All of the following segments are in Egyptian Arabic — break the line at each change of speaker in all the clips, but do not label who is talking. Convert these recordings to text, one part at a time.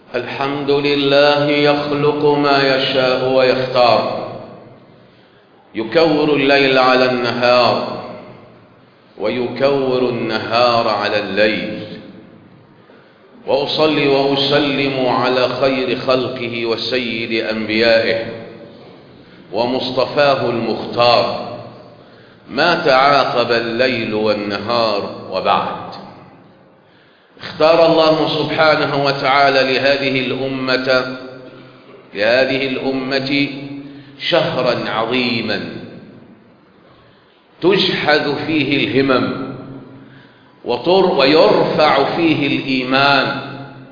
الحمد لله يخلق ما يشاء ويختار يكور الليل على النهار ويكور النهار على الليل وأصلي وأسلم على خير خلقه وسيد أنبيائه ومصطفاه المختار ما تعاقب الليل والنهار وبعد اختار الله سبحانه وتعالى لهذه الأمة لهذه الأمة شهرا عظيما تجحد فيه الهمم ويرفع فيه الإيمان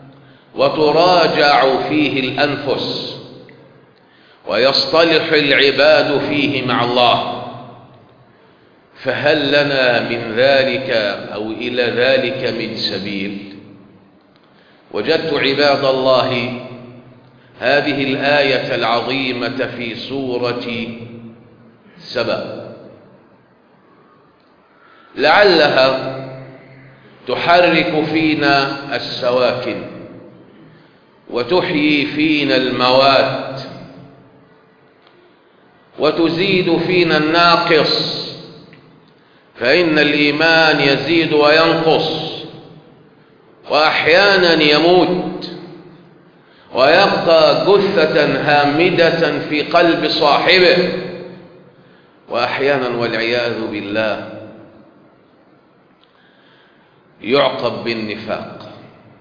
وتراجع فيه الأنفس ويصطلح العباد فيه مع الله فهل لنا من ذلك أو إلى ذلك من سبيل وجدت عباد الله هذه الآية العظيمة في سورة سبأ لعلها تحرك فينا السواكن وتحيي فينا الموات وتزيد فينا الناقص فإن الإيمان يزيد وينقص وأحيانا يموت ويبقى جثة هامدة في قلب صاحبه وأحيانا والعياذ بالله يعقب بالنفاق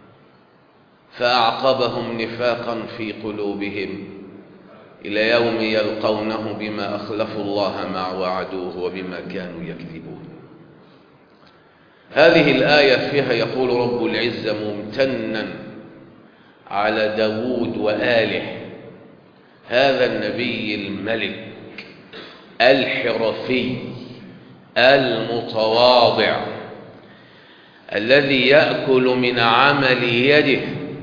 فأعقبهم نفاقا في قلوبهم إلى يوم يلقونه بما أخلفوا الله ما وعدوه وبما كانوا يكذبون هذه الآية فيها يقول رب العزة ممتنا على داود وآله هذا النبي الملك الحرفي المتواضع الذي يأكل من عمل يده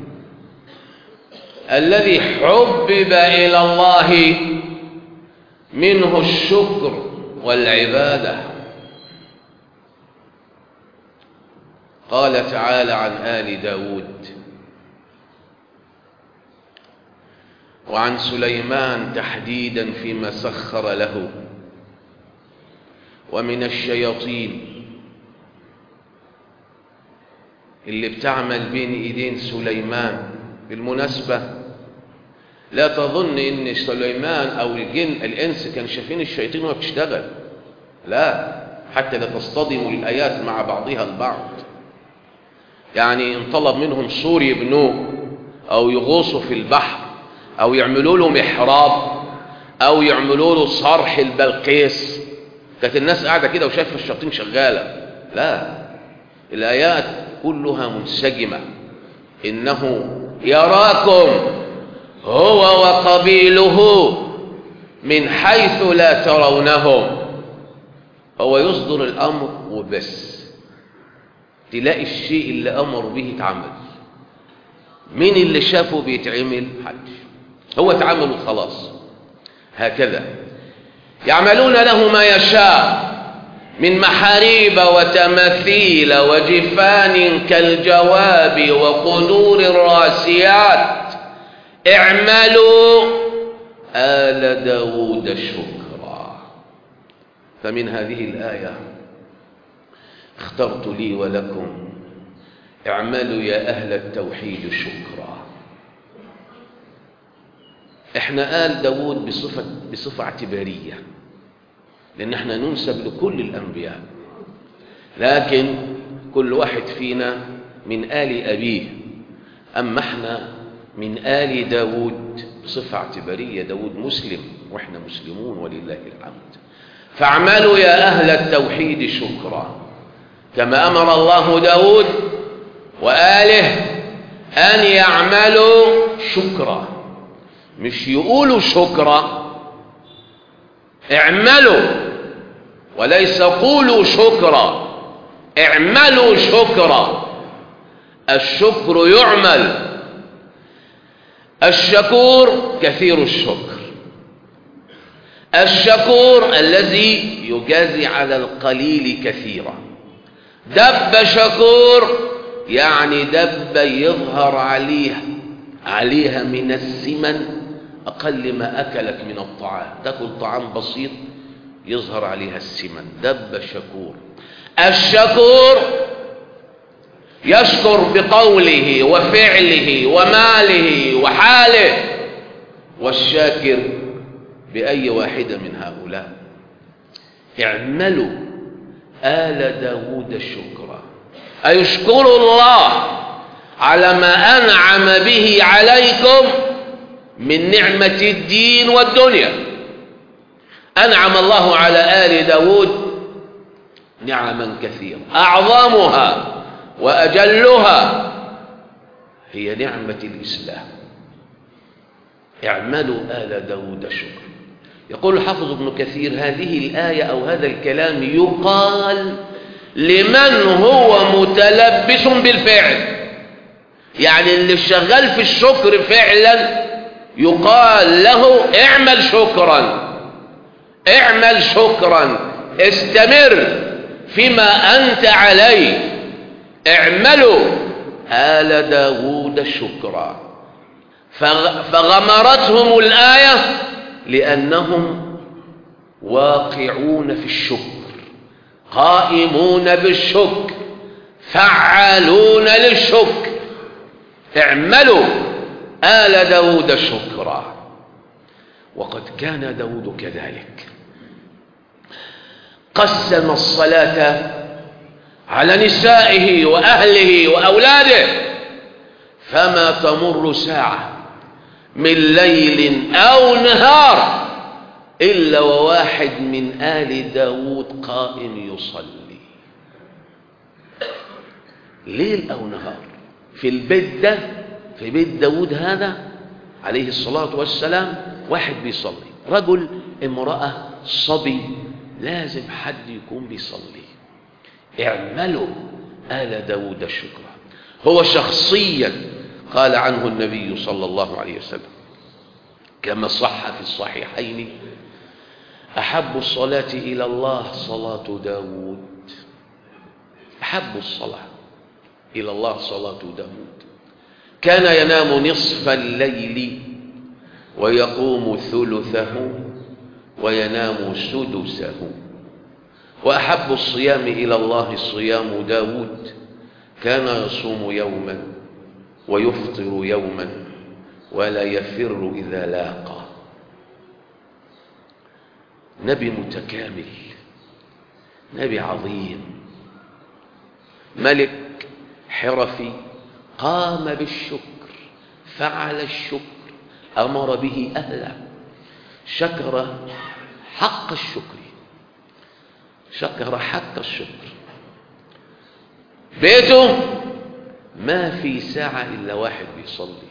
الذي حبب إلى الله منه الشكر والعبادة قال تعالى عن آل داود وعن سليمان تحديدا فيما سخر له ومن الشياطين اللي بتعمل بين ايدين سليمان بالمناسبة لا تظن ان سليمان او الجن الانس كانوا شايفين الشياطين وهي بتشتغل لا حتى لا تصطدموا الايات مع بعضها البعض يعني ان طلب منهم سور يبنوه او يغوصوا في البحر او يعملوا له محراب او يعملوا له صرح البلقيس كانت الناس قاعده كده وشايفه الشياطين شغاله لا الايات كلها منسجمه انه يراكم هو وقبيله من حيث لا ترونهم هو يصدر الامر وبس تلاقي الشيء اللي امر به اتعمل مين اللي شافه بيتعمل حد هو اتعمل وخلاص هكذا يعملون له ما يشاء من محاريب وتماثيل وجفان كالجواب وقدور الراسيات اعملوا آل داود شكرا فمن هذه الآية اخترت لي ولكم اعملوا يا أهل التوحيد شكرا احنا آل داود بصفة, بصفة اعتبارية لأن احنا ننسب لكل الأنبياء لكن كل واحد فينا من آل أبيه أما احنا من آل داود بصفة اعتبارية داود مسلم وإحنا مسلمون ولله الحمد فاعملوا يا أهل التوحيد شكرا كما أمر الله داود وآله أن يعملوا شكرا مش يقولوا شكرا اعملوا وليس قولوا شكرا اعملوا شكرا الشكر يعمل الشكور كثير الشكر الشكور الذي يجازي على القليل كثيرا دب شكور يعني دب يظهر عليه عليها من السمن أقل ما أكلت من الطعام تأكل طعام بسيط يظهر عليها السمن دب الشكور الشكور يشكر بقوله وفعله وماله وحاله والشاكر بأي واحدة من هؤلاء اعملوا آل داود شكرا أيشكر الله على ما أنعم به عليكم من نعمة الدين والدنيا أنعم الله على آل داود نعما كثيرة أعظمها وأجلها هي نعمة الإسلام اعملوا آل داود شكرا يقول الحافظ ابن كثير هذه الآية أو هذا الكلام يقال لمن هو متلبس بالفعل يعني اللي شغال في الشكر فعلا يقال له اعمل شكرا اعمل شكرا استمر فيما أنت عليه اعملوا آل داود شكرا فغمرتهم الآية لأنهم واقعون في الشكر قائمون بالشكر فعالون للشكر اعملوا آل داود شكرا وقد كان داود كذلك قسم الصلاة على نسائه وأهله وأولاده فما تمر ساعة من ليل أو نهار إلا وواحد من آل داود قائم يصلي ليل أو نهار في البيت ده في بيت داود هذا عليه الصلاة والسلام واحد بيصلي رجل امرأة صبي لازم حد يكون بيصلي اعملوا آل داود شكرا هو شخصيا قال عنه النبي صلى الله عليه وسلم كما صح في الصحيحين أحب الصلاة إلى الله صلاة داود أحب الصلاة إلى الله صلاة داود كان ينام نصف الليل ويقوم ثلثه وينام سدسه وأحب الصيام إلى الله صيام داود كان يصوم يوما ويفطر يوما ولا يفر إذا لاقى نبي متكامل نبي عظيم ملك حرفي قام بالشكر فعل الشكر أمر به أهله شكر حق الشكر شكر حق الشكر بيته ما في ساعة إلا واحد بيصلي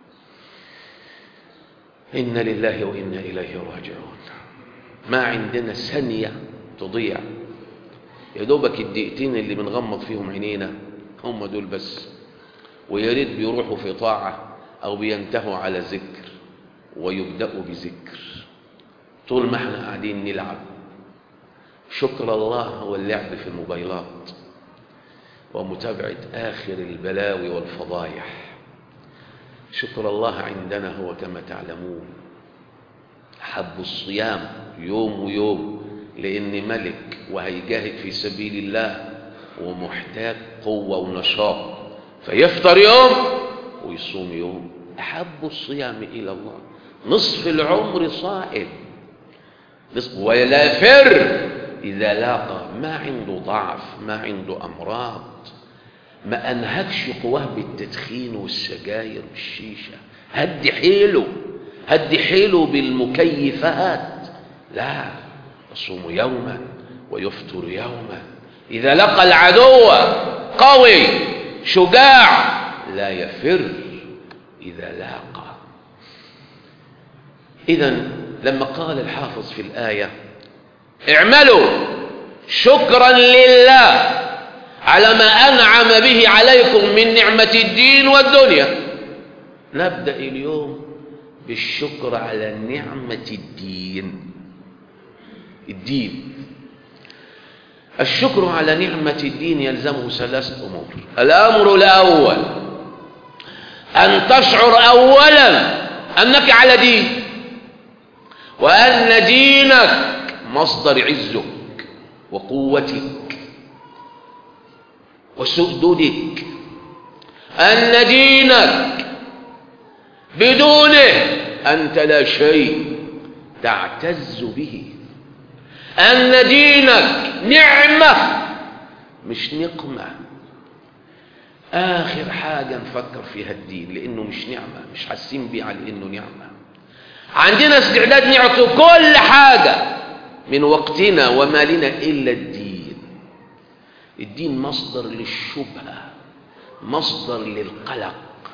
إنا لله وإنا إليه راجعون ما عندنا ثانية تضيع يا دوبك الدقيقتين اللي بنغمض فيهم عينينا هم دول بس ويا ريت بيروحوا في طاعة أو بينتهوا على ذكر ويبدأوا بذكر طول ما احنا قاعدين نلعب شكر الله هو اللعب في الموبايلات ومتابعة آخر البلاوي والفضايح شكر الله عندنا هو كما تعلمون حب الصيام يوم ويوم لأن ملك وهيجاهد في سبيل الله ومحتاج قوة ونشاط فيفطر يوم ويصوم يوم أحب الصيام إلى الله نصف العمر صائم نصف ولا يفر إذا لاقى ما عنده ضعف ما عنده أمراض ما أنهكش قواه بالتدخين والسجاير والشيشة هدي حيله هدي حيله بالمكيفات لا يصوم يوما ويفطر يوما إذا لقى العدو قوي شجاع لا يفر إذا لاقى إذا لما قال الحافظ في الآية اعملوا شكرا لله على ما أنعم به عليكم من نعمة الدين والدنيا نبدأ اليوم بالشكر على نعمة الدين الدين الشكر على نعمة الدين يلزمه ثلاث أمور الأمر الأول أن تشعر أولا أنك على دين وأن دينك مصدر عزك وقوتك وسؤددك أن دينك بدونه أنت لا شيء تعتز به أن دينك نعمة مش نقمة آخر حاجة نفكر فيها الدين لأنه مش نعمة مش حاسين بيه على إنه نعمة عندنا استعداد نعطي كل حاجة من وقتنا ومالنا إلا الدين الدين مصدر للشبهة مصدر للقلق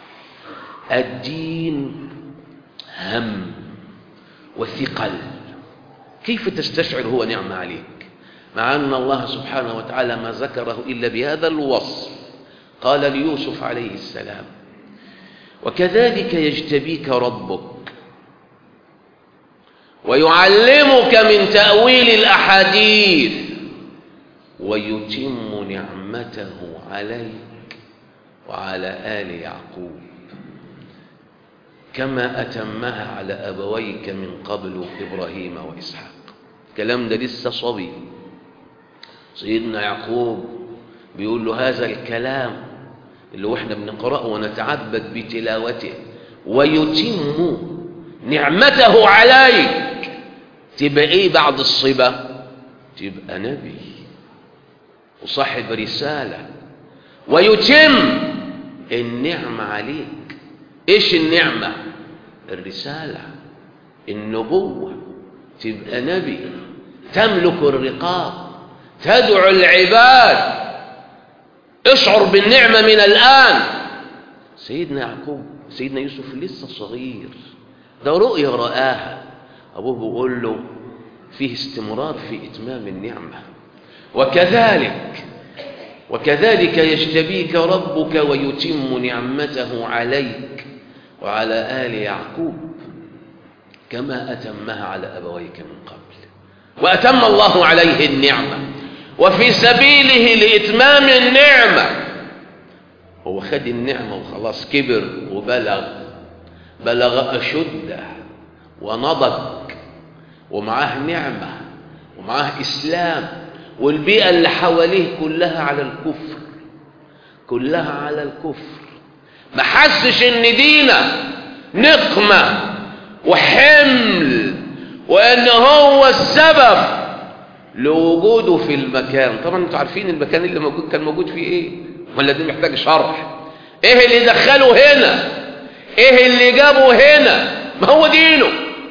الدين هم وثقل كيف تستشعر هو نعمة عليك مع أن الله سبحانه وتعالى ما ذكره إلا بهذا الوصف قال ليوسف عليه السلام وكذلك يجتبيك ربك ويعلمك من تأويل الأحاديث ويتم نعمته عليك وعلى آل يعقوب كما أتمها على أبويك من قبل إبراهيم وإسحاق الكلام ده لسه صبي سيدنا يعقوب بيقول له هذا الكلام اللي واحنا بنقرأه ونتعبد بتلاوته ويتم نعمته عليك تبقى ايه بعد الصبا تبقى نبي وصاحب رسالة ويتم النعمة عليك ايش النعمة الرسالة النبوة تبقى نبي تملك الرقاب تدعو العباد اشعر بالنعمة من الآن سيدنا يعقوب سيدنا يوسف لسه صغير ده رؤيا رآها أبوه بيقول له فيه استمرار في إتمام النعمة وكذلك وكذلك يجتبيك ربك ويتم نعمته عليك وعلى آل يعقوب كما أتمها على أبويك من قبل وأتم الله عليه النعمة وفي سبيله لإتمام النعمة هو خد النعمة وخلاص كبر وبلغ بلغ أشده ونضج ومعاه نعمة ومعاه إسلام والبيئة اللي حواليه كلها على الكفر كلها على الكفر ما حسش ان دينا نقمة وحمل وان هو السبب لوجوده في المكان طبعا انتوا عارفين المكان اللي موجود كان موجود فيه ايه ولا دي محتاج شرح ايه اللي دخله هنا ايه اللي جابه هنا ما هو دينه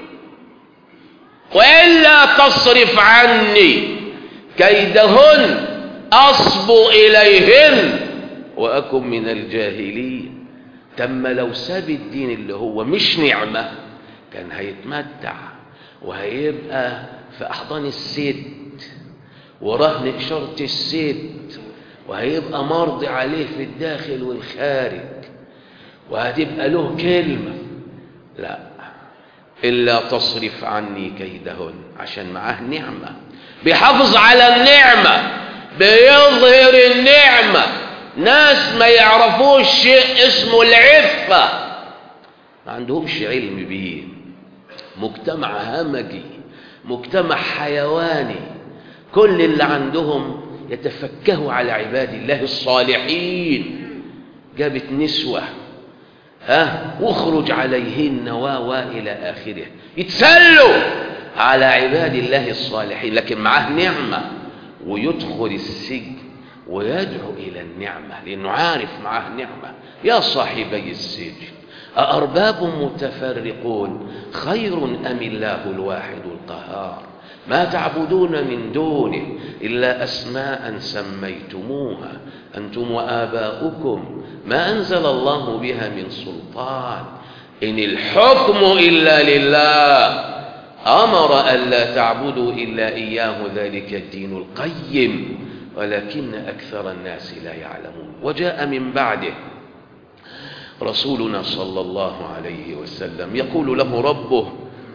والا تصرف عني كيدهن اصب اليهن واكن من الجاهلين تم لو ساب الدين اللي هو مش نعمه كان هيتمتع وهيبقى في احضان الست ورهن اشاره الست وهيبقى مرضي عليه في الداخل والخارج وهتبقى له كلمه لا إلا تصرف عني كيدهن عشان معاه نعمة بيحافظ على النعمة بيظهر النعمة ناس ما يعرفوش شيء اسمه العفة ما عندهمش علم بيه مجتمع همجي مجتمع حيواني كل اللي عندهم يتفكهوا على عباد الله الصالحين جابت نسوة ها واخرج عليهن و إلى آخره يتسلوا على عباد الله الصالحين لكن معاه نعمة ويدخل السجن ويدعو إلى النعمة لأنه عارف معاه نعمة يا صاحبي السجن أأرباب متفرقون خير أم الله الواحد القهار ما تعبدون من دونه إلا أسماء سميتموها أنتم وآباؤكم ما أنزل الله بها من سلطان إن الحكم إلا لله أمر ألا تعبدوا إلا إياه ذلك الدين القيم ولكن أكثر الناس لا يعلمون وجاء من بعده رسولنا صلى الله عليه وسلم يقول له ربه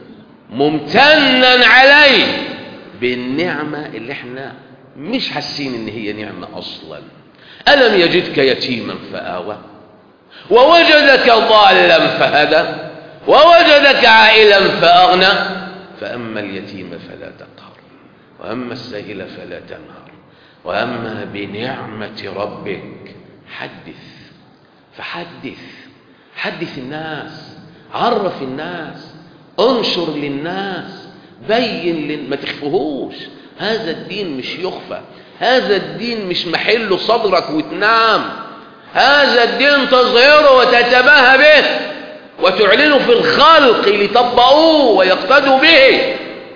ممتنا عليه بالنعمة اللي احنا مش حاسين ان هي نعمة اصلا ألم يجدك يتيما فآوى ووجدك ضالا فهدى ووجدك عائلا فأغنى فأما اليتيم فلا تقهر وأما السائل فلا تنهر وأما بنعمة ربك حدث فحدث حدث الناس عرف الناس انشر للناس بين لل... ما تخفهوش هذا الدين مش يخفى هذا الدين مش محله صدرك وتنام هذا الدين تظهره وتتباهى به وتعلنه في الخلق ليطبقوه ويقتدوا به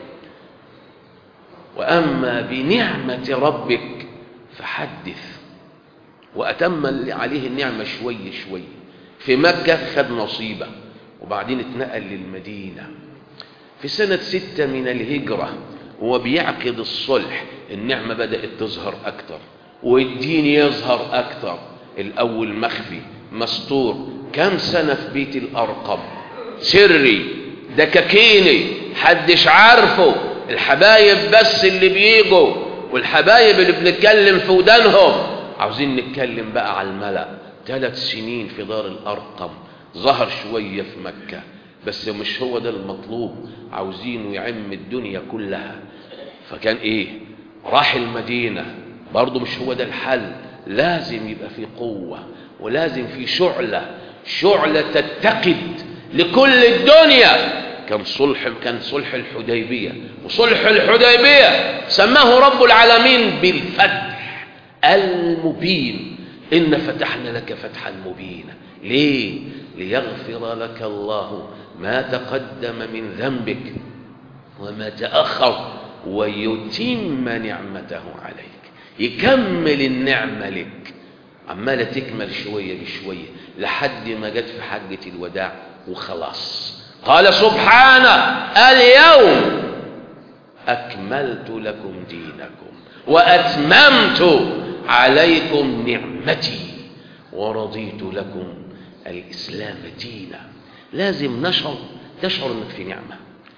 وأما بنعمة ربك فحدث وأتم عليه النعمة شوي شوي في مكة خد نصيبه وبعدين اتنقل للمدينة في سنة ستة من الهجرة وهو بيعقد الصلح النعمة بدأت تظهر أكتر والدين يظهر أكتر الأول مخفي مستور كم سنة في بيت الأرقم سري دكاكيني حدش عارفه الحبايب بس اللي بيجوا والحبايب اللي بنتكلم في ودانهم عاوزين نتكلم بقى على الملأ ثلاث سنين في دار الأرقم ظهر شوية في مكة بس مش هو ده المطلوب عاوزينه يعم الدنيا كلها فكان ايه راح المدينة برضه مش هو ده الحل لازم يبقى في قوة ولازم في شعلة شعلة تتقد لكل الدنيا كان صلح كان صلح الحديبية وصلح الحديبية سماه رب العالمين بالفتح المبين إن فتحنا لك فتحا مبينا ليه ليغفر لك الله ما تقدم من ذنبك وما تأخر ويتم نعمته عليك يكمل النعمة لك عمالة تكمل شوية بشوية لحد ما جت في حجة الوداع وخلاص قال سبحانه اليوم أكملت لكم دينكم وأتممت عليكم نعمتي ورضيت لكم الإسلام دينا لازم نشعر تشعر انك في نعمة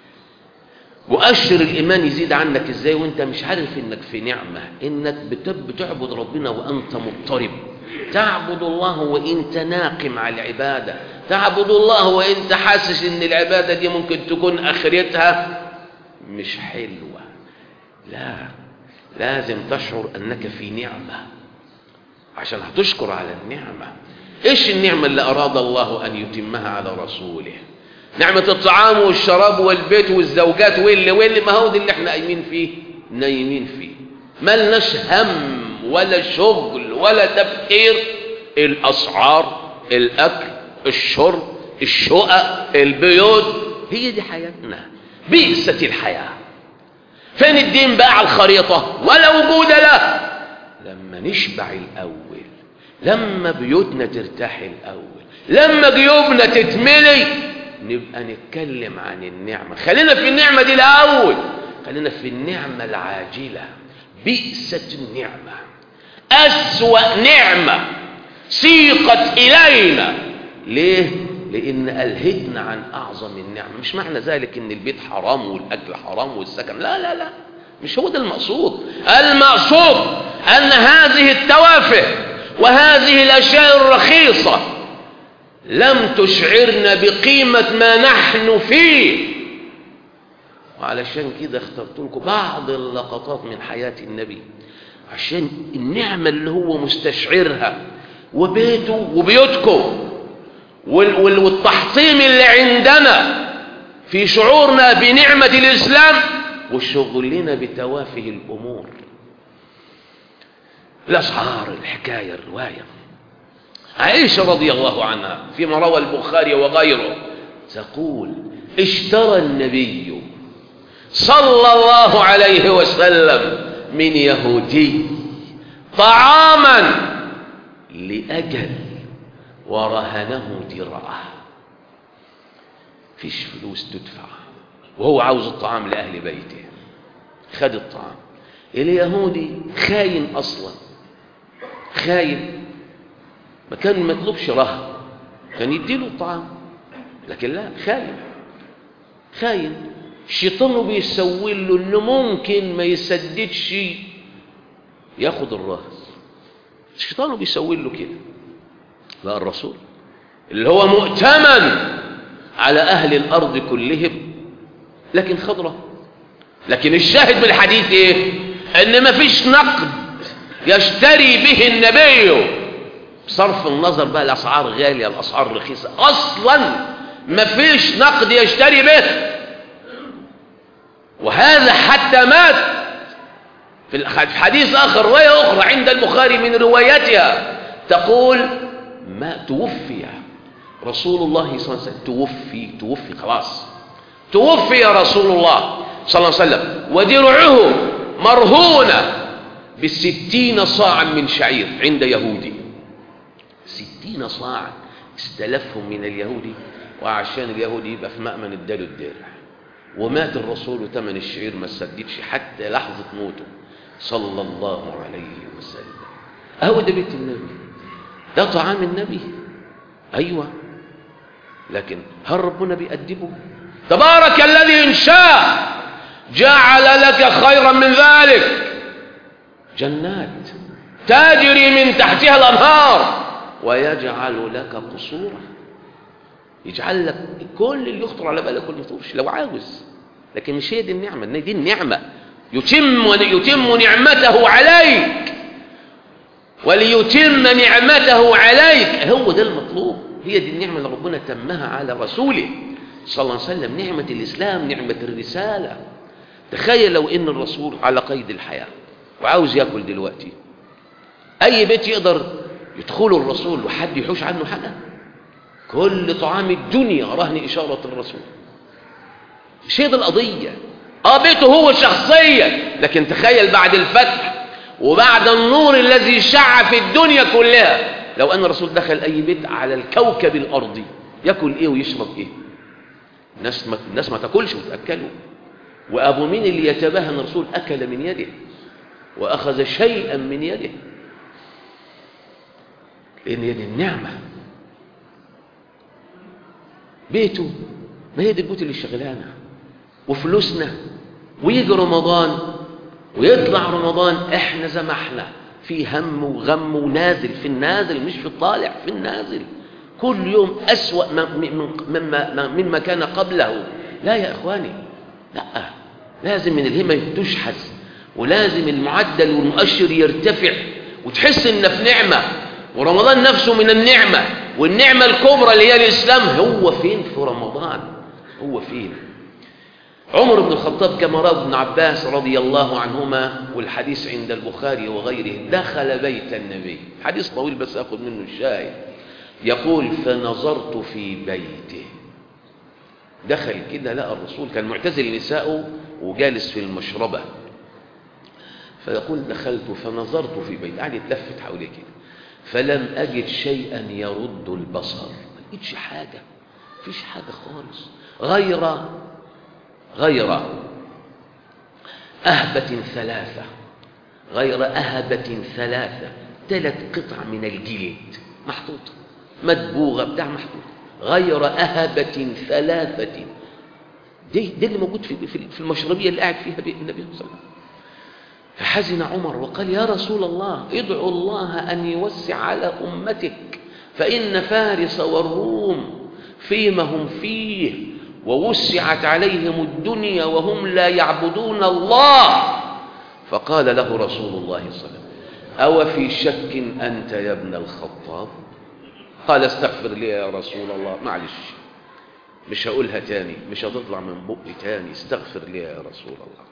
وأشر الإيمان يزيد عنك إزاي وإنت مش عارف إنك في نعمة إنك بتعبد ربنا وأنت مضطرب تعبد الله وإنت ناقم على العبادة تعبد الله وإنت حاسس إن العبادة دي ممكن تكون آخرتها مش حلوة لا لازم تشعر أنك في نعمة عشان هتشكر على النعمة إيش النعمة اللي أراد الله أن يتمها على رسوله نعمة الطعام والشراب والبيت والزوجات واللي واللي ما هو ده اللي احنا قايمين فيه نايمين فيه ملناش هم ولا شغل ولا تفكير الأسعار الأكل الشرب الشقق البيوت هي دي حياتنا بئست الحياة فين الدين بقى على الخريطة ولا وجود له لما نشبع الأول لما بيوتنا ترتاح الأول لما جيوبنا تتملي نبقى نتكلم عن النعمة خلينا في النعمة دي الأول خلينا في النعمة العاجلة بئست النعمة أسوأ نعمة سيقت إلينا ليه؟ لأن ألهتنا عن أعظم النعمة مش معنى ذلك أن البيت حرام والأكل حرام والسكن لا لا لا مش هو ده المقصود المقصود أن هذه التوافه وهذه الأشياء الرخيصة لم تشعرنا بقيمة ما نحن فيه وعلشان كده اخترت لكم بعض اللقطات من حياة النبي عشان النعمة اللي هو مستشعرها وبيته وبيوتكم والتحطيم اللي عندنا في شعورنا بنعمة الإسلام وشغلنا بتوافه الأمور الأسعار الحكاية الرواية عائشة رضي الله عنها فيما روى البخاري وغيره تقول اشترى النبي صلى الله عليه وسلم من يهودي طعاما لأجل ورهنه درعه فيش فلوس تدفع وهو عاوز الطعام لأهل بيته خد الطعام اليهودي خاين أصلا خاين ما كان ما يطلبش رهن كان يديله الطعام لكن لا خاين خاين شيطانه بيسوي له انه ممكن ما يسددش ياخد الرهن شيطانه بيسوي له كده لا الرسول اللي هو مؤتمن على أهل الأرض كلهم لكن خضرة لكن الشاهد من الحديث ايه ان ما فيش نقد يشتري به النبي بصرف النظر بقى الاسعار غالية الاسعار رخيصة اصلا ما فيش نقد يشتري به وهذا حتى مات في حديث اخر رواية اخرى عند البخاري من روايتها تقول ما توفي رسول الله صلى الله عليه وسلم توفي توفي خلاص توفي رسول الله صلى الله عليه وسلم ودرعه مرهونة بستين صاعا من شعير عند يهودي ستين صاعا استلفهم من اليهودي وعشان اليهودي يبقى في مأمن اداله الدرع ومات الرسول وثمن الشعير ما سددش حتى لحظة موته صلى الله عليه وسلم أهو ده بيت النبي ده طعام النبي أيوة لكن هل ربنا بيأدبه تبارك الذي إن شاء جعل لك خيرا من ذلك جنات تجري من تحتها الأنهار ويجعل لك قصورا يجعل لك كل اللي يخطر على بالك كل يطورش لو عاوز لكن مش هي دي النعمة دي النعمة يتم يتم نعمته عليك وليتم نعمته عليك هو ده المطلوب هي دي النعمة اللي ربنا تمها على رسوله صلى الله عليه وسلم نعمة الإسلام نعمة الرسالة تخيل لو إن الرسول على قيد الحياة وعاوز يأكل دلوقتي أي بيت يقدر يدخله الرسول وحد يحوش عنه حاجة كل طعام الدنيا رهن إشارة الرسول مش هي دي القضية اه بيته هو شخصيا لكن تخيل بعد الفتح وبعد النور الذي شع في الدنيا كلها لو أن الرسول دخل أي بيت على الكوكب الأرضي يأكل إيه ويشرب إيه الناس ما, الناس ما تاكلش وتأكلوا وأبو مين اللي يتباهى أن الرسول أكل من يده وأخذ شيئا من يده لأن يد النعمة بيته ما هي دي البيوت اللي شغلانة وفلوسنا ويجي رمضان ويطلع رمضان احنا زي ما احنا في هم وغم ونازل في النازل مش في الطالع في النازل كل يوم أسوأ مما, مما كان قبله لا يا إخواني لا لازم من الهمة تشحذ ولازم المعدل والمؤشر يرتفع وتحس إن في نعمة ورمضان نفسه من النعمة والنعمة الكبرى اللي هي الإسلام هو فين في رمضان هو فين عمر بن الخطاب كما روى ابن عباس رضي الله عنهما والحديث عند البخاري وغيره دخل بيت النبي حديث طويل بس أخذ منه الشاهد يقول فنظرت في بيته دخل كده لقى الرسول كان معتزل نساءه وجالس في المشربة فيقول دخلت فنظرت في بيته قاعد يتلفت حواليه كده فلم أجد شيئا يرد البصر ما لقيتش حاجة فيش حاجة خالص غير غير أهبة ثلاثة غير أهبة ثلاثة ثلاث قطع من الجلد محطوطة مدبوغة بتاع محطوط غير أهبة ثلاثة دي, دي اللي موجود في, في المشربية اللي قاعد فيها النبي صلى الله عليه وسلم فحزن عمر وقال يا رسول الله ادعو الله أن يوسع على أمتك فإن فارس والروم فيما هم فيه ووسعت عليهم الدنيا وهم لا يعبدون الله فقال له رسول الله صلى الله عليه وسلم أو في شك أنت يا ابن الخطاب قال استغفر لي يا رسول الله معلش مش هقولها تاني مش هتطلع من بقي تاني استغفر لي يا رسول الله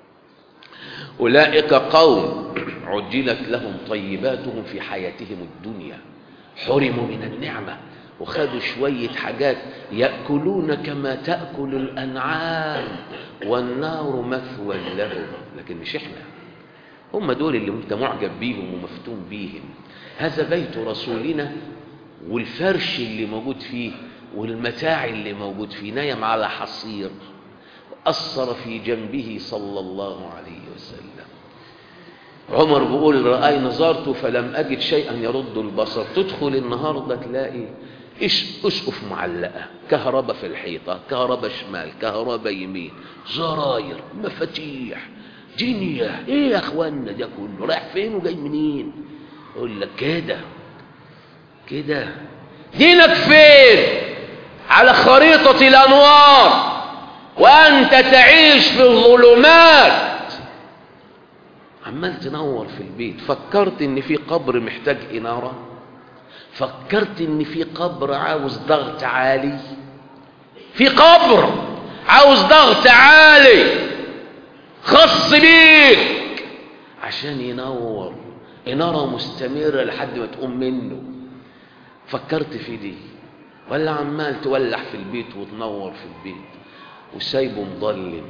أولئك قوم عجلت لهم طيباتهم في حياتهم الدنيا حرموا من النعمة وخدوا شوية حاجات يأكلون كما تأكل الأنعام والنار مثوى لهم لكن مش احنا هم دول اللي انت معجب بيهم ومفتون بيهم هذا بيت رسولنا والفرش اللي موجود فيه والمتاع اللي موجود فيه نايم على حصير أثر في جنبه صلى الله عليه وسلم عمر بيقول رأي نظرت فلم أجد شيئا يرد البصر تدخل النهاردة تلاقي إيش أسقف معلقة كهرباء في الحيطة كهرباء شمال كهرباء يمين زراير مفاتيح دنيا ايه يا اخوانا ده كله رايح فين وجاي منين يقول لك كده كده دينك فين على خريطة الأنوار وأنت تعيش في الظلمات عمال تنور في البيت فكرت ان في قبر محتاج إنارة فكرت ان في قبر عاوز ضغط عالي في قبر عاوز ضغط عالي خاص بيك عشان ينور إنارة مستمرة لحد ما تقوم منه فكرت في دي ولا عمال تولع في البيت وتنور في البيت وسايبه مظلم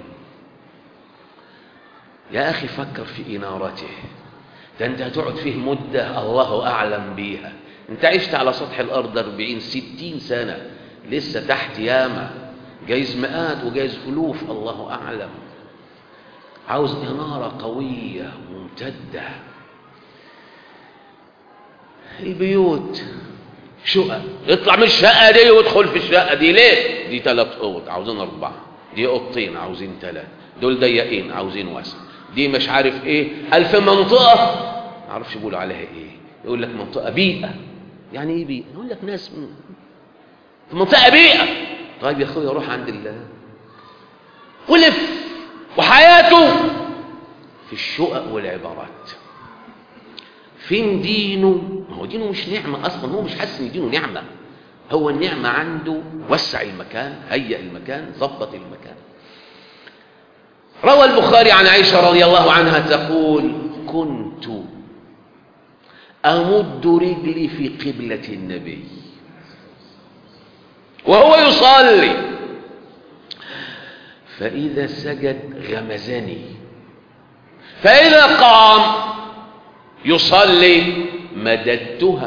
يا أخي فكر في إنارته ده أنت هتقعد فيه مدة الله أعلم بيها أنت عشت على سطح الأرض 40 60 سنة لسه تحت ياما جايز مئات وجايز ألوف الله أعلم عاوز إنارة قوية ممتدة البيوت شقق اطلع من الشقة دي وادخل في الشقة دي ليه دي ثلاث اوض عاوزين اربعة دي اوضتين عاوزين ثلاثة دول ضيقين عاوزين واسع دي مش عارف ايه الف منطقة ما اعرفش يقولوا عليها ايه يقول لك منطقة بيئة يعني ايه بيئة يقول لك ناس في منطقة بيئة طيب يا اخويا روح عند الله ولف وحياته في الشقق والعبارات فين دينه ما هو دينه مش نعمة أصلا هو مش حاسس إن دينه نعمة هو النعمة عنده وسع المكان هيئ المكان ظبط المكان روى البخاري عن عائشة رضي الله عنها تقول كنت أمد رجلي في قبلة النبي وهو يصلي فإذا سجد غمزني فإذا قام يصلي مددتها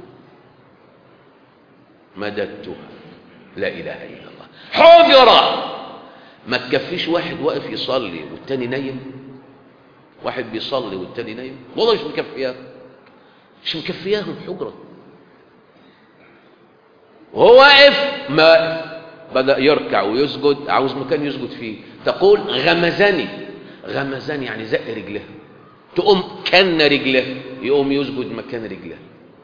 مددتها لا إله إلا الله حجرة ما تكفيش واحد واقف يصلي والتاني نايم واحد بيصلي والتاني نايم والله مش مكفياه مش مكفياهم حجرة وهو واقف ما بدأ يركع ويسجد عاوز مكان يسجد فيه تقول غمزني غمزني يعني زق رجله تقوم كن رجله يقوم يسجد مكان رجله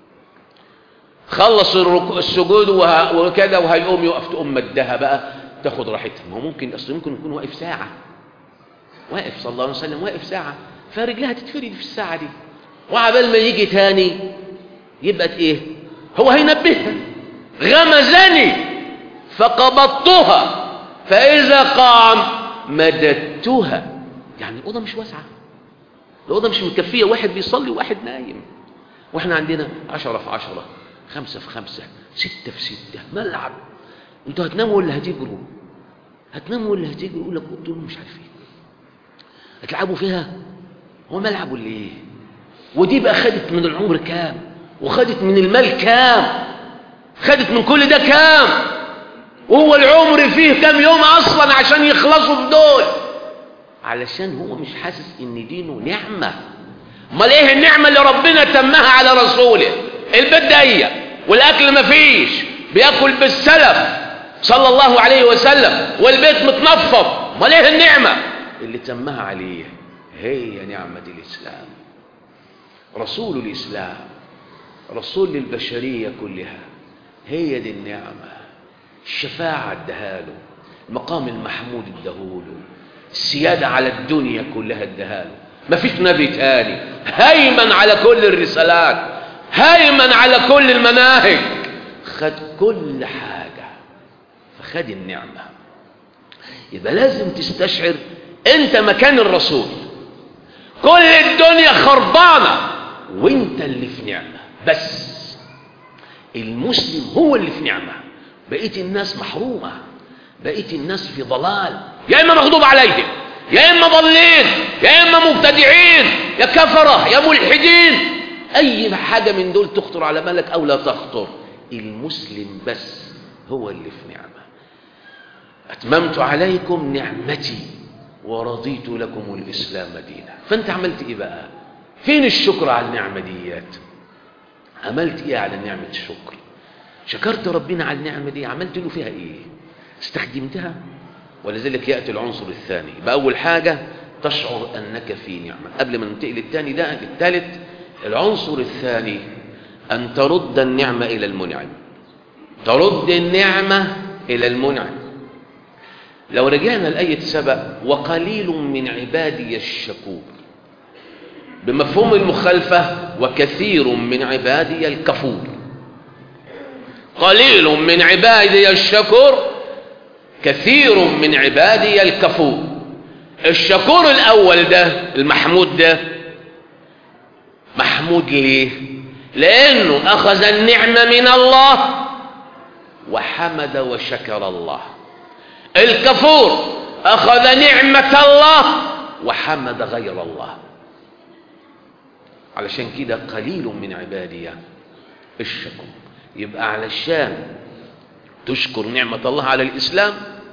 خلص السجود وكذا وهيقوم يقف تقوم مدها بقى تاخد راحتها ما هو ممكن اصل ممكن يكون واقف ساعه واقف صلى الله عليه وسلم واقف ساعه فرجلها تتفرد في الساعه دي وعبال ما يجي تاني يبقى ايه هو هينبهها غمزني فقبضتها فاذا قام مددتها يعني الاوضه مش واسعه الأوضة مش مكفية واحد بيصلي وواحد نايم واحنا عندنا عشرة في عشرة خمسة في خمسة ستة في ستة ملعب انتوا هتناموا ولا هتجروا هتناموا ولا هتجروا يقول لك قلت مش عارف ايه هتلعبوا فيها هو ملعب ولا ايه ودي بقى خدت من العمر كام وخدت من المال كام خدت من كل ده كام وهو العمر فيه كام يوم اصلا عشان يخلصوا في دول علشان هو مش حاسس ان دينه نعمة امال ايه النعمة اللي ربنا تمها على رسوله البيت ضيق والاكل مفيش بياكل بالسلف صلى الله عليه وسلم والبيت متنفض امال ايه النعمة اللي تمها عليه هي نعمة الاسلام رسول الاسلام رسول للبشرية كلها هي دي النعمة الشفاعة ادهاله المقام المحمود ادهوله السيادة على الدنيا كلها ادهاله ما فيش نبي تاني هيمن على كل الرسالات هيمن على كل المناهج خد كل حاجة فخد النعمة يبقى لازم تستشعر انت مكان الرسول كل الدنيا خربانة وانت اللي في نعمة بس المسلم هو اللي في نعمة بقيت الناس محرومة بقيت الناس في ضلال يا إما مغضوب عليهم يا إما ضالين يا إما مبتدعين يا كفرة يا ملحدين أي حاجة من دول تخطر على بالك أو لا تخطر المسلم بس هو اللي في نعمة أتممت عليكم نعمتي ورضيت لكم الإسلام دينا فأنت عملت إيه بقى فين الشكر على النعمة ديات عملت إيه على نعمة الشكر شكرت ربنا على النعمة دي عملت له فيها إيه استخدمتها ولذلك يأتي العنصر الثاني بأول حاجة تشعر أنك في نعمة قبل ما ننتقل للثاني ده للثالث العنصر الثاني أن ترد النعمة إلى المنعم ترد النعمة إلى المنعم لو رجعنا لآية سبأ وقليل من عبادي الشكور بمفهوم المخالفة وكثير من عبادي الكفور قليل من عبادي الشكور كثير من عبادي الكفور الشكور الأول ده المحمود ده محمود ليه لأنه أخذ النعمة من الله وحمد وشكر الله الكفور أخذ نعمة الله وحمد غير الله علشان كده قليل من عبادي الشكر يبقى علشان تشكر نعمة الله على الإسلام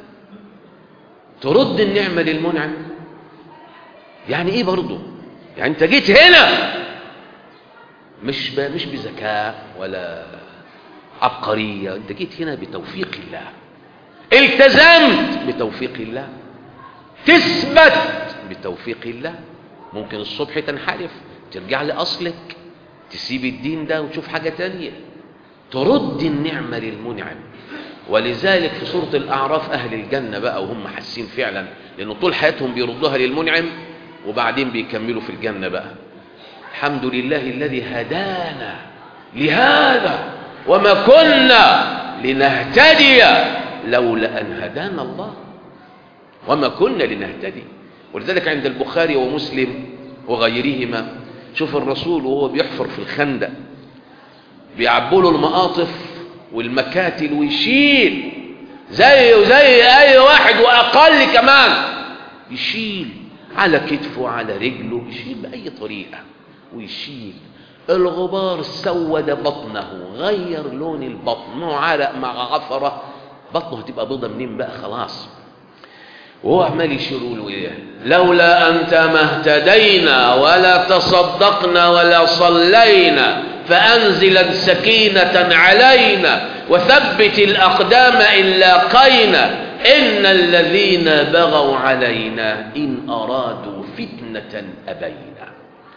ترد النعمة للمنعم يعني ايه برضه يعني انت جيت هنا مش ب... مش بذكاء ولا عبقرية انت جيت هنا بتوفيق الله التزمت بتوفيق الله تثبت بتوفيق الله ممكن الصبح تنحرف ترجع لأصلك تسيب الدين ده وتشوف حاجة تانية ترد النعمة للمنعم ولذلك في سورة الأعراف أهل الجنة بقى وهم حاسين فعلا لأنه طول حياتهم بيردوها للمنعم وبعدين بيكملوا في الجنة بقى الحمد لله الذي هدانا لهذا وما كنا لنهتدي لولا أن هدانا الله وما كنا لنهتدي ولذلك عند البخاري ومسلم وغيرهما شوف الرسول وهو بيحفر في الخندق بيعبوا له المقاطف والمكاتل ويشيل زيه زي اي واحد واقل كمان يشيل على كتفه وعلى رجله يشيل باي طريقه ويشيل الغبار سود بطنه غير لون البطن عرق مع عفره بطنه هتبقى بيضه منين بقى خلاص وهو عمال يشيروا له ايه لولا انت ما اهتدينا ولا تصدقنا ولا صلينا فانزلا سكينه علينا وثبت الاقدام ان لاقينا ان الذين بغوا علينا ان ارادوا فتنه ابينا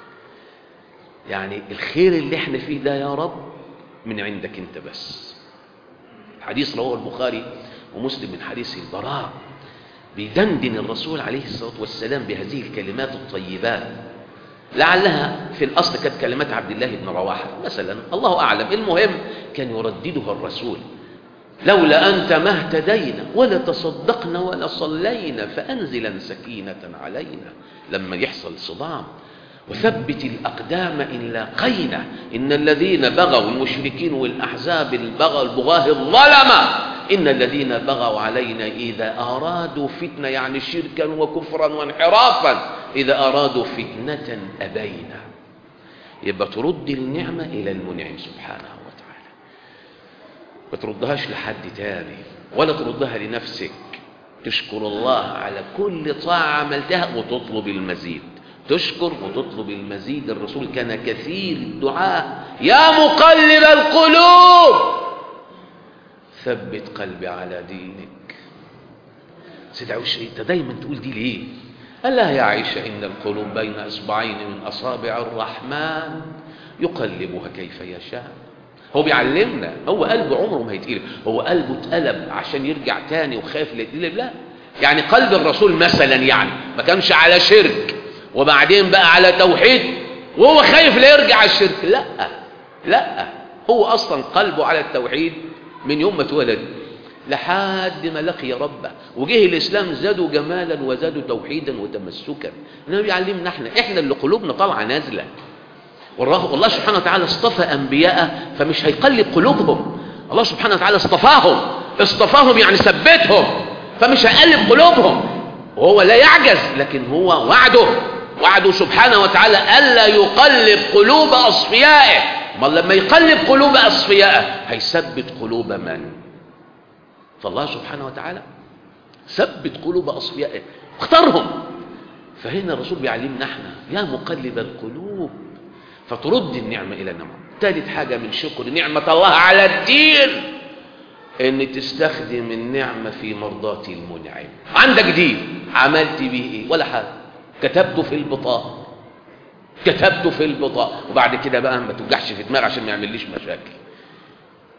يعني الخير اللي احنا فيه ده يا رب من عندك انت بس حديث رواه البخاري ومسلم من حديث البراء بيدندن الرسول عليه الصلاة والسلام بهذه الكلمات الطيبات لعلها في الأصل كانت كلمات عبد الله بن رواحة مثلا الله أعلم المهم كان يرددها الرسول لولا أنت ما اهتدينا ولا تصدقنا ولا صلينا فأنزلا سكينة علينا لما يحصل صدام وثبت الأقدام إن لاقينا إن الذين بغوا المشركين والأحزاب البغى البغاه الظلمة إن الذين بغوا علينا إذا أرادوا فتنة يعني شركا وكفرا وانحرافا إذا أرادوا فتنة أبينا يبقى ترد النعمة إلى المنعم سبحانه وتعالى ما تردهاش لحد تاني ولا تردها لنفسك تشكر الله على كل طاعة عملتها وتطلب المزيد تشكر وتطلب المزيد الرسول كان كثير الدعاء يا مقلب القلوب ثبت قلبي على دينك سيدي عائشة انت دايما تقول دي ليه قال لها يا عائشة إن القلوب بين إصبعين من أصابع الرحمن يقلبها كيف يشاء هو بيعلمنا هو قلبه عمره ما هيتقلب هو قلبه اتقلب عشان يرجع تاني وخايف لا يتقلب لا يعني قلب الرسول مثلا يعني ما كانش على شرك وبعدين بقى على توحيد وهو خايف لا يرجع الشرك لا لا هو اصلا قلبه على التوحيد من يوم ما اتولد لحد ما لقي ربه وجه الاسلام زادوا جمالا وزادوا توحيدا وتمسكا النبي بيعلمنا احنا احنا اللي قلوبنا طالعه نازله والله سبحانه وتعالى اصطفى انبياءه فمش هيقلب قلوبهم الله سبحانه وتعالى اصطفاهم اصطفاهم يعني ثبتهم فمش هيقلب قلوبهم وهو لا يعجز لكن هو وعده وعده سبحانه وتعالى ألا يقلب قلوب أصفيائه ما لما يقلب قلوب أصفيائه هيثبت قلوب من فالله سبحانه وتعالى ثبت قلوب أصفيائه اختارهم فهنا الرسول بيعلمنا احنا يا مقلب القلوب فترد النعمة إلى النعمة ثالث حاجة من شكر نعمة الله على الدين ان تستخدم النعمة في مرضاة المنعم عندك دين عملت به ايه ولا حاجة كتبته في البطاقة كتبته في البطاقة وبعد كده بقى ما توجعش في دماغ عشان ما يعمليش مشاكل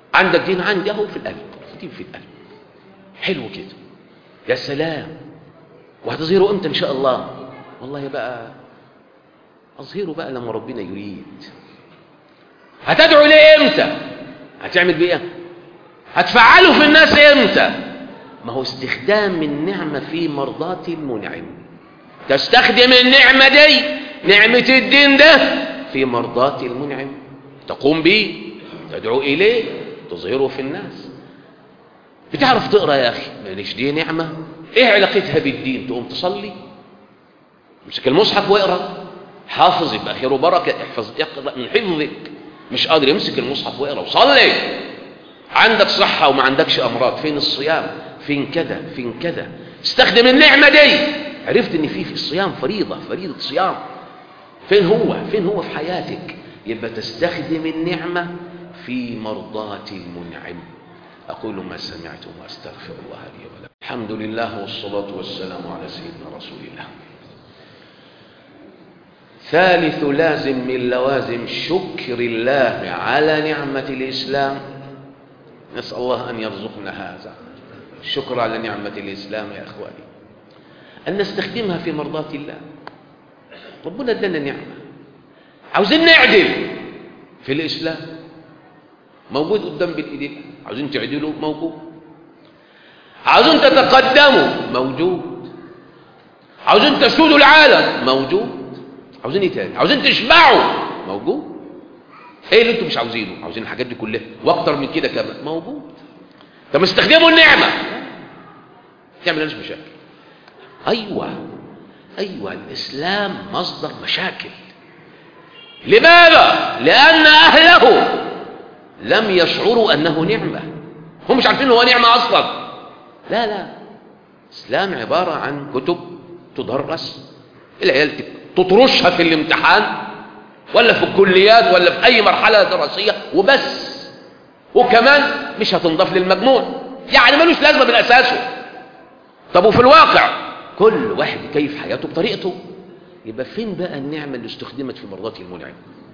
عندك دين عندي اهو في القلب دين في القلب حلو كده يا سلام وهتظهره امتى ان شاء الله والله بقى اظهره بقى لما ربنا يريد هتدعو ليه امتى هتعمل بيه إيه؟ هتفعله في الناس امتى ما هو استخدام النعمة في مرضاة المنعم تستخدم النعمة دي نعمة الدين ده في مرضاة المنعم تقوم به تدعو إليه تظهره في الناس بتعرف تقرأ يا أخي ماليش دي نعمة إيه علاقتها بالدين تقوم تصلي امسك المصحف واقرأ حافظ يبقى خير وبركة احفظ اقرأ من حفظك مش قادر يمسك المصحف واقرأ وصلي عندك صحة وما عندكش أمراض فين الصيام فين كذا فين كذا استخدم النعمة دي عرفت ان في في الصيام فريضة فريضة صيام فين هو فين هو في حياتك يبقى تستخدم النعمة في مرضاة المنعم أقول ما سمعتم وأستغفر الله لي ولكم الحمد لله والصلاة والسلام على سيدنا رسول الله ثالث لازم من لوازم شكر الله على نعمة الإسلام نسأل الله أن يرزقنا هذا الشكر على نعمة الإسلام يا أخواني أن نستخدمها في مرضاة الله ربنا ادانا نعمة عاوزين نعدل في الإسلام موجود قدام بالإيدين عاوزين تعدلوا موجود عاوزين تتقدموا موجود عاوزين تسودوا العالم موجود عاوزين ايه تاني عاوزين تشبعوا موجود ايه اللي انتم مش عاوزينه عاوزين الحاجات دي كلها واكتر من كده كمان موجود طب استخدموا النعمه تعمل لناش مشاكل ايوه ايوه الاسلام مصدر مشاكل لماذا لان اهله لم يشعروا انه نعمه هم مش عارفين هو نعمه اصلا لا لا الاسلام عباره عن كتب تدرس العيال تطرشها في الامتحان ولا في الكليات ولا في اي مرحله دراسيه وبس وكمان مش هتنضاف للمجموع يعني ملوش لازمه من اساسه طب وفي الواقع كل واحد كيف حياته بطريقته يبقى فين بقى النعمه اللي استخدمت في مرضاه المنعم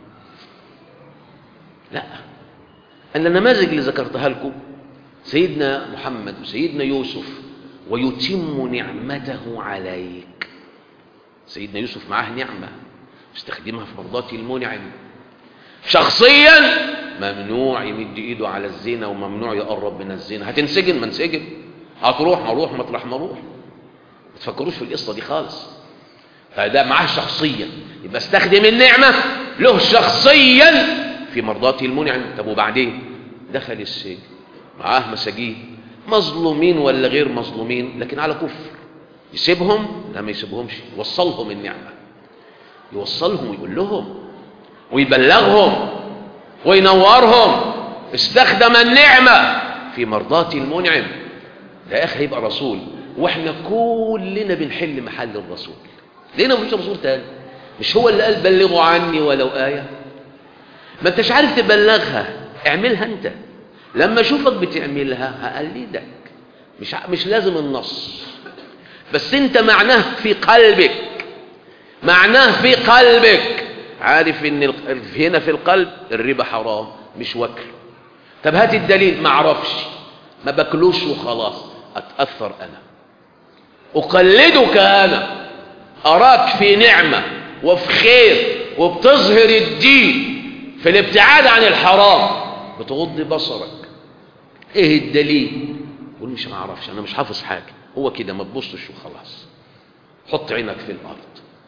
لا ان النماذج اللي ذكرتها لكم سيدنا محمد وسيدنا يوسف ويتم نعمته عليك سيدنا يوسف معاه نعمه استخدمها في مرضاة المنعم شخصيا ممنوع يمد ايده على الزنا وممنوع يقرب من الزنا هتنسجن ما انسجن هتروح ما اروح مطرح ما اروح ما تفكروش في القصه دي خالص فده معاه شخصيا يبقى استخدم النعمه له شخصيا في مرضاة المنعم طب وبعدين دخل السجن معاه مساجين مظلومين ولا غير مظلومين لكن على كفر يسيبهم لا ما يسيبهمش يوصلهم النعمه يوصلهم ويقول لهم ويبلغهم وينورهم استخدم النعمة في مرضاة المنعم ده اخي هيبقى رسول واحنا كلنا بنحل محل الرسول ليه مفيش رسول تاني مش هو اللي قال بلغوا عني ولو آية ما انتش عارف تبلغها اعملها انت لما اشوفك بتعملها هقلدك مش مش لازم النص بس انت معناه في قلبك معناه في قلبك عارف ان هنا في القلب الربا حرام مش وكل طب هات الدليل ما اعرفش ما باكلوش وخلاص اتاثر انا اقلدك انا اراك في نعمه وفي خير وبتظهر الدين في الابتعاد عن الحرام بتغض بصرك ايه الدليل قول مش ما اعرفش انا مش حافظ حاجه هو كده ما تبصش وخلاص حط عينك في الارض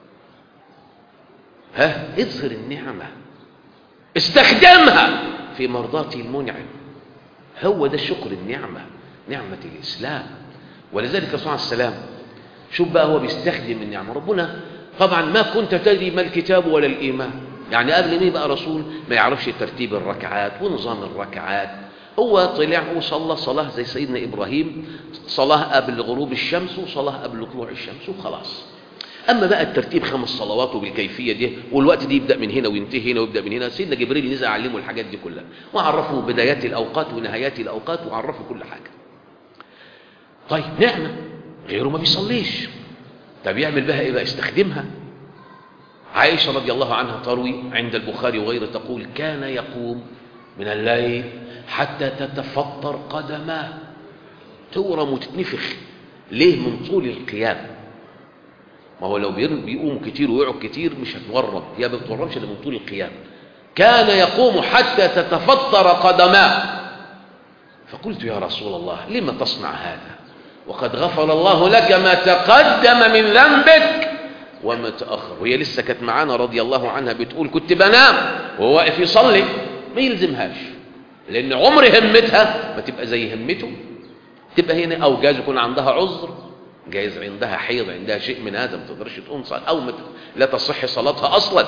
ها اظهر النعمة استخدمها في مرضاة المنعم هو ده شكر النعمة نعمة الإسلام ولذلك صلى الله عليه وسلم شوف بقى هو بيستخدم النعمة ربنا طبعا ما كنت تدري ما الكتاب ولا الإيمان يعني قبل ما يبقى رسول ما يعرفش ترتيب الركعات ونظام الركعات هو طلع وصلى صلاة زي سيدنا إبراهيم صلاة قبل غروب الشمس وصلاة قبل طلوع الشمس وخلاص اما بقى الترتيب خمس صلوات وبالكيفيه دي والوقت دي يبدا من هنا وينتهي هنا ويبدا من هنا سيدنا جبريل نزل علمه الحاجات دي كلها وعرفه بدايات الاوقات ونهايات الاوقات وعرفه كل حاجه طيب نعمه غيره ما بيصليش طب يعمل بها ايه بقى يستخدمها عائشه رضي الله عنها تروي عند البخاري وغيره تقول كان يقوم من الليل حتى تتفطر قدماه تورم وتتنفخ ليه من طول القيام ما هو لو بيقوم كتير ويقعد كتير مش هتورم هي ما بتورمش الا من طول القيام كان يقوم حتى تتفطر قدماه فقلت يا رسول الله لما تصنع هذا وقد غفر الله لك ما تقدم من ذنبك وما تأخر وهي لسه كانت معانا رضي الله عنها بتقول كنت بنام وهو واقف يصلي ما يلزمهاش لأن عمر همتها ما تبقى زي همته تبقى هنا أو جايز يكون عندها عذر جايز عندها حيض عندها شيء من هذا ما تقدرش تقوم صلاة أو لا تصح صلاتها أصلا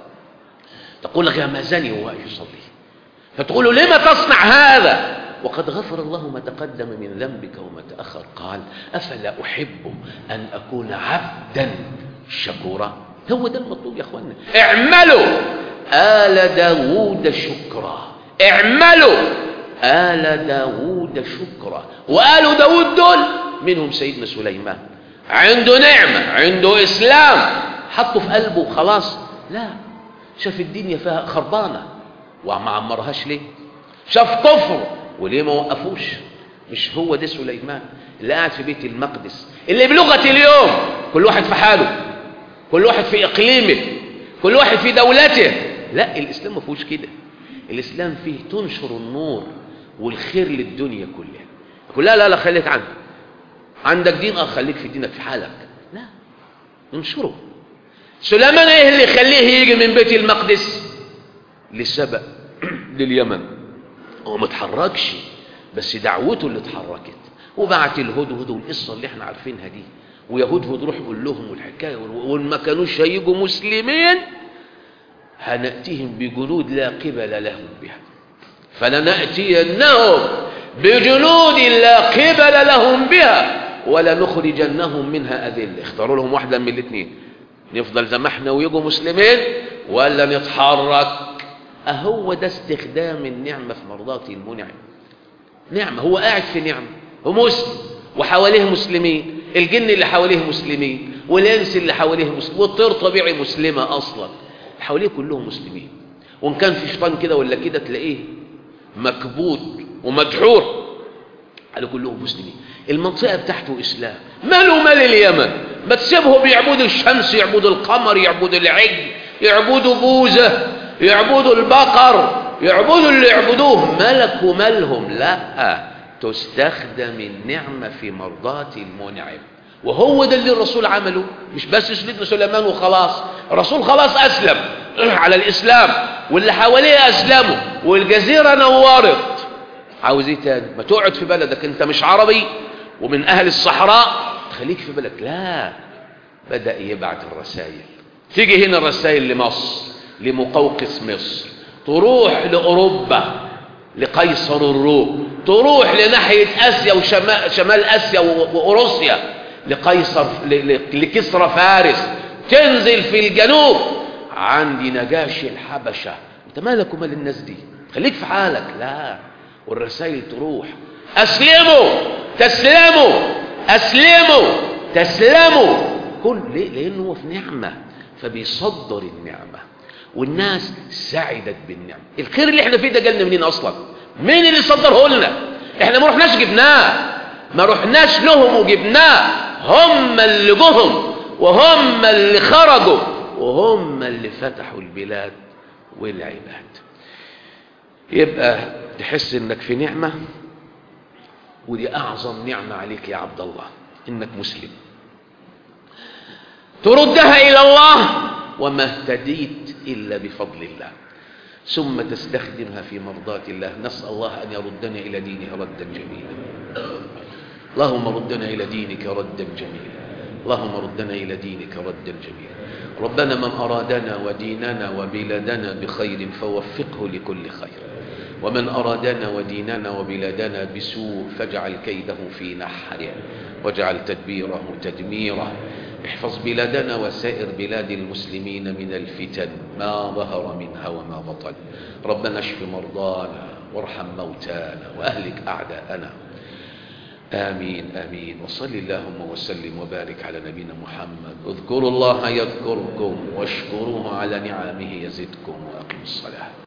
تقول لك يا ما زاني وهو واقف يصلي فتقول له لما تصنع هذا وقد غفر الله ما تقدم من ذنبك وما تأخر قال أفلا أحب أن أكون عبدا شكورا هو ده المطلوب يا أخوانا اعملوا آل داود شكرا اعملوا آل داود شكرا وآل داود دول منهم سيدنا سليمان عنده نعمة عنده إسلام حطه في قلبه خلاص لا شاف الدنيا فيها خربانة وما عمرهاش ليه شاف كفر وليه ما وقفوش مش هو ده سليمان اللي قاعد في بيت المقدس اللي بلغة اليوم كل واحد في حاله كل واحد في إقليمه كل واحد في دولته لا الإسلام ما فيهوش كده الإسلام فيه تنشر النور والخير للدنيا كلها يقول لا لا لا خليك عندك عندك دين اه خليك في دينك في حالك لا انشره سليمان ايه اللي يخليه يجي من بيت المقدس لسبأ لليمن هو ما اتحركش بس دعوته اللي اتحركت وبعت الهدهد والقصه اللي احنا عارفينها دي ويهدهد روح قول لهم والحكايه وان ما كانوش هيجوا مسلمين هناتيهم بجنود لا قبل لهم بها فلناتينهم بجنود لا قبل لهم بها ولنخرجنهم منها اذل اختاروا لهم واحده من الاثنين نفضل زي ما احنا ويجوا مسلمين ولا نتحرك أهو ده استخدام النعمة في مرضاة المنعم نعمة هو قاعد في نعمة هو مسلم وحواليه مسلمين الجن اللي حواليه مسلمين والانس اللي حواليه مسلم والطير طبيعي مسلمة أصلا حواليه كلهم مسلمين وإن كان في شيطان كده ولا كده تلاقيه مكبوت ومدحور قالوا كلهم مسلمين المنطقة بتاعته إسلام ماله مال اليمن ما تسيبهم بيعبدوا الشمس يعبدوا القمر يعبدوا العجل يعبدوا بوزة يعبدوا البقر يعبدوا اللي يعبدوه ملك ومالهم لا تستخدم النعمة في مرضاة المنعم وهو ده اللي الرسول عمله مش بس سيدنا سليمان وخلاص الرسول خلاص أسلم على الإسلام واللي حواليه أسلموا والجزيرة نورت عاوز ايه تاني ما تقعد في بلدك انت مش عربي ومن أهل الصحراء خليك في بلدك لا بدأ يبعت الرسائل تيجي هنا الرسائل لمصر لمقوقس مصر تروح لأوروبا لقيصر الروم تروح لناحية آسيا وشمال شمال آسيا وأوروسيا لقيصر لكسرى فارس تنزل في الجنوب عندي نجاشي الحبشة انت مالك ومال الناس دي خليك في حالك لا والرسائل تروح أسلموا تسلموا أسلموا تسلموا كل ليه لأنه هو في نعمة فبيصدر النعمة والناس سعدت بالنعمة الخير اللي احنا فيه ده جالنا منين اصلا مين اللي صدره لنا احنا ما رحناش جبناه ما رحناش لهم وجبناه هم اللي جهم وهم اللي خرجوا وهم اللي فتحوا البلاد والعباد يبقى تحس انك في نعمة ودي اعظم نعمة عليك يا عبد الله انك مسلم تردها الى الله وما اهتديت إلا بفضل الله ثم تستخدمها في مرضاة الله نسأل الله أن يردنا إلى دينه ردا جميلا اللهم ردنا إلى دينك ردا جميلا اللهم ردنا إلى دينك ردا جميلا ربنا من أرادنا وديننا وبلادنا بخير فوفقه لكل خير ومن أرادنا وديننا وبلادنا بسوء فاجعل كيده في نحره واجعل تدبيره تدميره احفظ بلادنا وسائر بلاد المسلمين من الفتن ما ظهر منها وما بطن ربنا اشف مرضانا وارحم موتانا وأهلك أعداءنا آمين آمين وصل اللهم وسلم وبارك على نبينا محمد اذكروا الله يذكركم واشكروه على نعمه يزدكم وأقم الصلاة